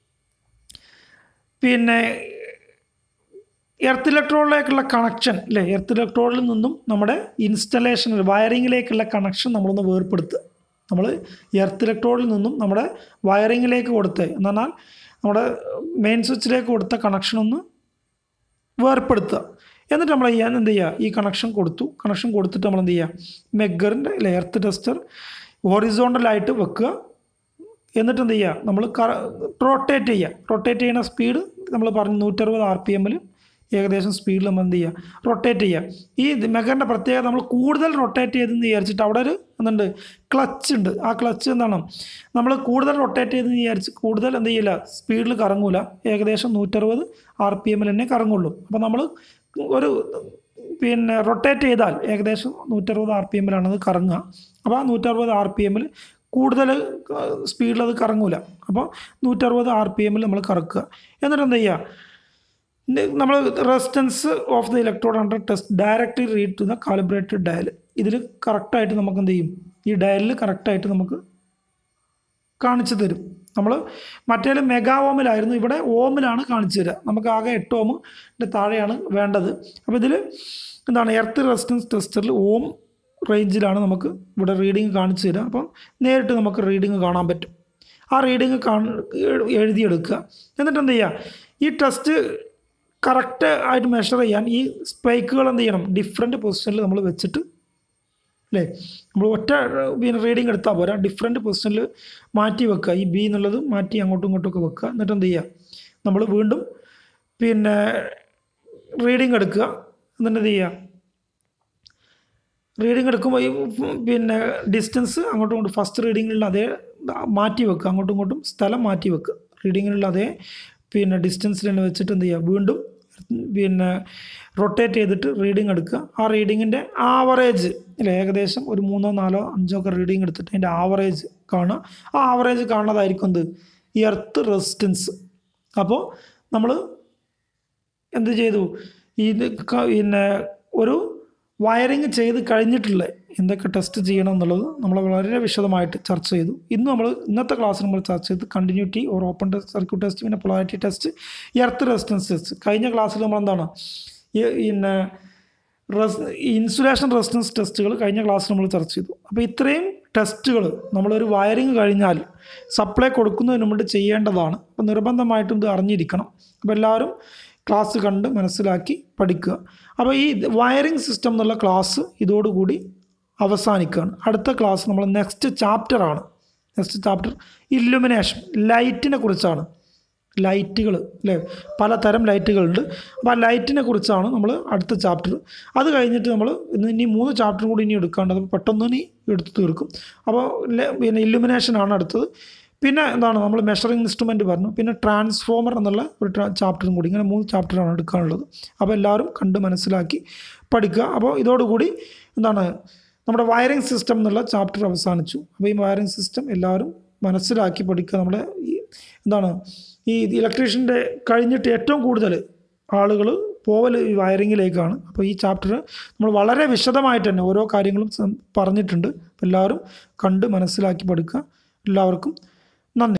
പിന്നെ എർത്ത് ഇലക്ട്രോഡിലേക്കുള്ള കണക്ഷൻ അല്ലേ എർത്ത് ഇലക്ട്രോഡിൽ നിന്നും നമ്മുടെ ഇൻസ്റ്റലേഷൻ വയറിങ്ങിലേക്കുള്ള കണക്ഷൻ നമ്മളൊന്ന് വേർപ്പെടുത്തുക നമ്മൾ എർത്ത് ഇലക്ട്രോഡിൽ നിന്നും നമ്മുടെ വയറിങ്ങിലേക്ക് കൊടുത്ത് എന്ന് പറഞ്ഞാൽ നമ്മുടെ മെയിൻ സ്വിച്ചിലേക്ക് കൊടുത്ത കണക്ഷൻ ഒന്ന് വേർപ്പെടുത്തുക എന്നിട്ട് നമ്മൾ ചെയ്യാൻ എന്ത് ചെയ്യുക ഈ കണക്ഷൻ കൊടുത്തു കണക്ഷൻ കൊടുത്തിട്ട് നമ്മൾ എന്ത് ചെയ്യുക മെഗറിൻ്റെ അല്ലെ എർത്ത് ടെസ്റ്റർ ഹൊറിസോണ്ടലായിട്ട് വെക്കുക എന്നിട്ട് എന്ത് ചെയ്യുക നമ്മൾ റൊട്ടേറ്റ് ചെയ്യുക റൊട്ടേറ്റ് ചെയ്യുന്ന സ്പീഡ് നമ്മൾ പറഞ്ഞു നൂറ്ററുപത് ആർ പി എമ്മിൽ ഏകദേശം സ്പീഡിൽ നമ്മൾ എന്ത് ചെയ്യുക റൊട്ടേറ്റ് ചെയ്യുക ഈ മെഗറിൻ്റെ പ്രത്യേകത നമ്മൾ കൂടുതൽ റൊട്ടേറ്റ് ചെയ്തെന്ന് വിചാരിച്ചിട്ട് അവിടെ ഒരു എന്തുണ്ട് ക്ലച്ച് ഉണ്ട് ആ ക്ലച്ച് എന്താണ് നമ്മൾ കൂടുതൽ റൊട്ടേറ്റ് ചെയ്തെന്ന് വിചാരിച്ച് കൂടുതൽ എന്ത് ചെയ്യില്ല സ്പീഡിൽ കറങ്ങൂല ഏകദേശം നൂറ്ററുപത് ആർ പി എമ്മിൽ തന്നെ കറങ്ങുള്ളൂ അപ്പോൾ നമ്മൾ ഒരു പിന്നെ റൊട്ടേറ്റ് ചെയ്താൽ ഏകദേശം നൂറ്ററുപത് ആർ പി എമ്മിലാണ് അത് കറങ്ങുക അപ്പോൾ ആ നൂറ്ററുപത് ആർ പി എമ്മിൽ കൂടുതൽ സ്പീഡിൽ അത് കറങ്ങൂല അപ്പോൾ നൂറ്ററുപത് ആർ പി എമ്മിൽ നമ്മൾ കറക്കുക എന്നിട്ട് എന്ത് ചെയ്യുക നമ്മൾ resistance of the electrode under test directly read to the calibrated dial ഇതിൽ കറക്റ്റായിട്ട് നമുക്ക് എന്ത് ചെയ്യും ഈ ഡയലിൽ കറക്റ്റായിട്ട് നമുക്ക് കാണിച്ചു തരും നമ്മൾ മറ്റേ മെഗാ ഓമിലായിരുന്നു ഇവിടെ ഓമിലാണ് കാണിച്ചു തരിക നമുക്ക് ആകെ എട്ട് ഓമിൻ്റെ താഴെയാണ് വേണ്ടത് അപ്പോൾ ഇതിൽ എന്താണ് എർത്ത് റെസിസ്റ്റൻസ് ടെസ്റ്ററിൽ ഓം റേഞ്ചിലാണ് നമുക്ക് ഇവിടെ റീഡിങ് കാണിച്ചു തരിക അപ്പം നേരിട്ട് നമുക്ക് റീഡിങ് കാണാൻ പറ്റും ആ റീഡിങ് കാണ എഴുതിയെടുക്കുക എന്നിട്ട് എന്ത് ചെയ്യുക ഈ ടെസ്റ്റ് കറക്റ്റ് ആയിട്ട് മെഷർ ചെയ്യാൻ ഈ സ്പൈക്കുകൾ എന്ത് ചെയ്യണം ഡിഫറെൻറ്റ് പൊസിഷനിൽ നമ്മൾ വെച്ചിട്ട് അല്ലേ നമ്മൾ ഒറ്റ പിന്നെ റീഡിങ് എടുത്താൽ പോരാ ഡിഫറെൻറ്റ് പൊസിഷനിൽ മാറ്റി വെക്കുക ഈ ബി എന്നുള്ളത് മാറ്റി അങ്ങോട്ടും ഇങ്ങോട്ടും ഒക്കെ വെക്കുക എന്നിട്ട് എന്ത് ചെയ്യുക നമ്മൾ വീണ്ടും പിന്നെ റീഡിങ് എടുക്കുക എന്നിട്ട് എന്ത് ചെയ്യുക റീഡിങ് എടുക്കുമ്പോൾ ഈ പിന്നെ ഡിസ്റ്റൻസ് അങ്ങോട്ടും ഇങ്ങോട്ടും ഫസ്റ്റ് റീഡിങ്ങിലുള്ള അതേ മാറ്റി വെക്കുക അങ്ങോട്ടും ഇങ്ങോട്ടും സ്ഥലം മാറ്റി വെക്കുക റീഡിങ്ങിലുള്ള അതേ പിന്നെ ഡിസ്റ്റൻസിൽ തന്നെ വെച്ചിട്ട് എന്ത് ചെയ്യുക വീണ്ടും പിന്നെ റൊട്ടേറ്റ് ചെയ്തിട്ട് റീഡിങ് എടുക്കുക ആ റീഡിങ്ങിൻ്റെ ആവറേജ് അല്ലേ ഏകദേശം ഒരു മൂന്നോ നാലോ അഞ്ചോ ഒക്കെ റീഡിങ് എടുത്തിട്ട് അതിൻ്റെ ആവറേജ് കാണുക ആ ആവറേജ് കാണുന്നതായിരിക്കും എന്ത് ഈ എർത്ത് റെസിസ്റ്റൻസ് അപ്പോൾ നമ്മൾ എന്ത് ചെയ്തു ഇത് ക- പിന്നെ ഒരു വയറിങ് ചെയ്ത് കഴിഞ്ഞിട്ടുള്ള എന്തൊക്കെ ടെസ്റ്റ് ചെയ്യണം എന്നുള്ളത് നമ്മൾ വളരെ വിശദമായിട്ട് ചർച്ച ചെയ്തു ഇന്ന് നമ്മൾ ഇന്നത്തെ ക്ലാസ്സിൽ നമ്മൾ ചർച്ച ചെയ്ത് continuity or open test circuit test പിന്നെ polarity test earth resistance test കഴിഞ്ഞ ക്ലാസ്സിൽ നമ്മൾ എന്താണ് ഈ പിന്നെ റെസ് ഇൻസുലേഷൻ റെസിസ്റ്റൻസ് ടെസ്റ്റുകൾ കഴിഞ്ഞ ക്ലാസ്സിൽ നമ്മൾ ചർച്ച ചെയ്തു അപ്പോൾ ഇത്രയും ടെസ്റ്റുകൾ നമ്മളൊരു വയറിങ് കഴിഞ്ഞാൽ സപ്ലൈ കൊടുക്കുന്നതിന് മുമ്പ് ചെയ്യേണ്ടതാണ് അപ്പോൾ നിർബന്ധമായിട്ടും ഇത് അറിഞ്ഞിരിക്കണം അപ്പോൾ എല്ലാവരും ക്ലാസ് കണ്ട് മനസ്സിലാക്കി പഠിക്കുക അപ്പോൾ ഈ വയറിംഗ് സിസ്റ്റം എന്നുള്ള ക്ലാസ് ഇതോടുകൂടി അവസാനിക്കുകയാണ് അടുത്ത ക്ലാസ് നമ്മൾ നെക്സ്റ്റ് ചാപ്റ്ററാണ് നെക്സ്റ്റ് ചാപ്റ്റർ ഇല്ലുമിനേഷൻ ലൈറ്റിനെ കുറിച്ചാണ് ലൈറ്റുകൾ അല്ലേ പലതരം ലൈറ്റുകളുണ്ട് അപ്പോൾ ആ ലൈറ്റിനെ കുറിച്ചാണ് നമ്മൾ അടുത്ത ചാപ്റ്റർ അത് കഴിഞ്ഞിട്ട് നമ്മൾ ഇന്ന് ഇനി മൂന്ന് ചാപ്റ്റർ കൂടി ഇനി എടുക്കാണ്ടത് പെട്ടെന്ന് ഇനി എടുത്ത് തീർക്കും അപ്പോൾ ലെ- പിന്നെ ഇല്ലുമിനേഷനാണ് അടുത്തത് പിന്നെ എന്താണ് നമ്മൾ മെഷറിംഗ് ഇൻസ്ട്രുമെൻ്റ് പറഞ്ഞു പിന്നെ ട്രാൻസ്ഫോമർ എന്നുള്ള ഒരു ചാപ്റ്ററും കൂടി ഇങ്ങനെ മൂന്ന് ചാപ്റ്ററാണ് എടുക്കാനുള്ളത് അപ്പോൾ എല്ലാവരും കണ്ട് മനസ്സിലാക്കി പഠിക്കുക അപ്പോൾ ഇതോടുകൂടി എന്താണ് നമ്മുടെ വയറിംഗ് സിസ്റ്റം എന്നുള്ള ചാപ്റ്റർ അവസാനിച്ചു അപ്പോൾ ഈ വയറിംഗ് സിസ്റ്റം എല്ലാവരും മനസ്സിലാക്കി പഠിക്കുക നമ്മുടെ ഈ എന്താണ് ഈ ഇലക്ട്രീഷ്യൻ്റെ കഴിഞ്ഞിട്ട് ഏറ്റവും കൂടുതൽ ആളുകൾ പോവൽ ഈ വയറിങ്ങിലേക്കാണ് അപ്പോൾ ഈ ചാപ്റ്റർ നമ്മൾ വളരെ വിശദമായിട്ട് തന്നെ ഓരോ കാര്യങ്ങളും സം- പറഞ്ഞിട്ടുണ്ട് അപ്പോൾ എല്ലാവരും കണ്ട് മനസ്സിലാക്കി പഠിക്കുക എല്ലാവർക്കും